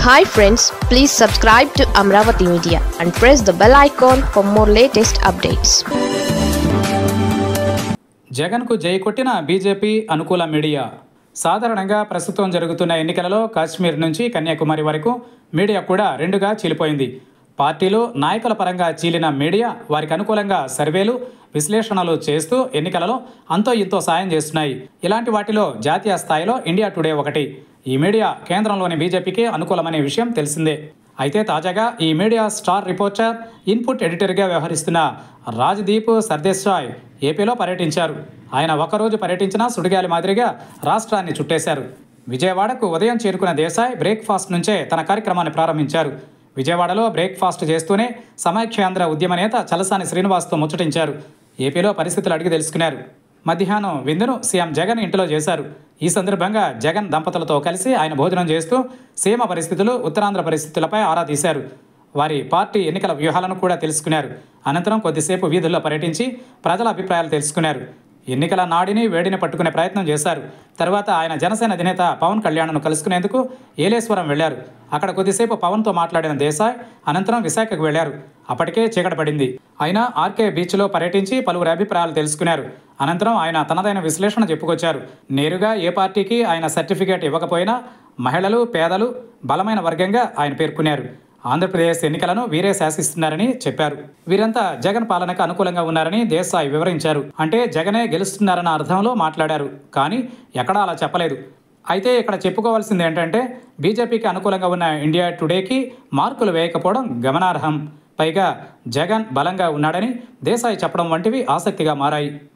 hi friends please subscribe to Amaravati media and press the bell icon for more latest updates జగన్కు జై కొట్టిన BJP అనుకూల media సాధారణంగా ప్రస్తుతం జరుగుతున్న ఎన్నికలలో కాశ్మీర్ నుంచి కన్యాకుమారి వరకు మీడియా కూడా రెండుగా చీలిపోయింది పార్టీలు నాయకుల పరంగా చీలిన మీడియా వారికి అనుకూలంగా సర్వేలు విశ్లేషణలు చేస్తూ ఎన్నికలలో అంతో ఇంతో సాయం చేస్తున్నాయి ఇలాంటి వాటిలో జాతీయ స్థాయిలో ఇండియా టుడే ఒకటి ఈ మీడియా కేంద్రంలోని బీజేపీకి అనుకూలమనే విషయం తెలిసిందే అయితే తాజాగా ఈ మీడియా స్టార్ రిపోర్టర్ ఇన్పుట్ ఎడిటర్గా వ్యవహరిస్తున్న రాజ్దీప్ సర్దేశాయ్ ఏపీలో పర్యటించారు ఆయన ఒకరోజు పర్యటించిన సుడిగాలి మాదిరిగా రాష్ట్రాన్ని చుట్టేశారు విజయవాడకు ఉదయం చేరుకున్న దేశాయ్ బ్రేక్ఫాస్ట్ నుంచే తన కార్యక్రమాన్ని ప్రారంభించారు విజయవాడలో బ్రేక్ఫాస్ట్ చేస్తూనే సమైఖ్యాంధ్ర ఉద్యమ నేత చలసాని శ్రీనివాస్తో ముచ్చటించారు ఏపీలో పరిస్థితులు అడిగి తెలుసుకున్నారు మధ్యాహ్నం విందును సీఎం జగన్ ఇంటిలో చేశారు ఈ సందర్భంగా జగన్ దంపతులతో కలిసి ఆయన భోజనం చేస్తూ సీమ పరిస్థితులు ఉత్తరాంధ్ర పరిస్థితులపై ఆరా తీశారు వారి పార్టీ ఎన్నికల వ్యూహాలను కూడా తెలుసుకున్నారు అనంతరం కొద్దిసేపు వీధుల్లో పర్యటించి ప్రజల అభిప్రాయాలు తెలుసుకున్నారు ఎన్నికల నాడిని వేడిని పట్టుకునే ప్రయత్నం చేశారు తర్వాత ఆయన జనసేన అధినేత పవన్ కళ్యాణ్ను కలుసుకునేందుకు ఏలేశ్వరం వెళ్లారు అక్కడ కొద్దిసేపు పవన్తో మాట్లాడిన దేశాయ్ అనంతరం విశాఖకు వెళ్లారు అప్పటికే చీకటి పడింది అయినా ఆర్కే బీచ్లో పర్యటించి పలువురి అభిప్రాయాలు తెలుసుకున్నారు అనంతరం ఆయన తనదైన విశ్లేషణ చెప్పుకొచ్చారు నేరుగా ఏ పార్టీకి ఆయన సర్టిఫికేట్ ఇవ్వకపోయినా మహిళలు పేదలు బలమైన వర్గంగా ఆయన పేర్కొన్నారు ఆంధ్రప్రదేశ్ ఎన్నికలను వీరే శాసిస్తున్నారని చెప్పారు వీరంతా జగన్ పాలనకు అనుకూలంగా ఉన్నారని దేశాయ్ వివరించారు అంటే జగనే గెలుస్తున్నారన్న అర్థంలో మాట్లాడారు కానీ ఎక్కడా అలా చెప్పలేదు అయితే ఇక్కడ చెప్పుకోవాల్సింది ఏంటంటే బీజేపీకి అనుకూలంగా ఉన్న ఇండియా టుడేకి మార్కులు వేయకపోవడం గమనార్హం పైగా జగన్ బలంగా ఉన్నాడని దేశాయ్ చెప్పడం వంటివి ఆసక్తిగా మారాయి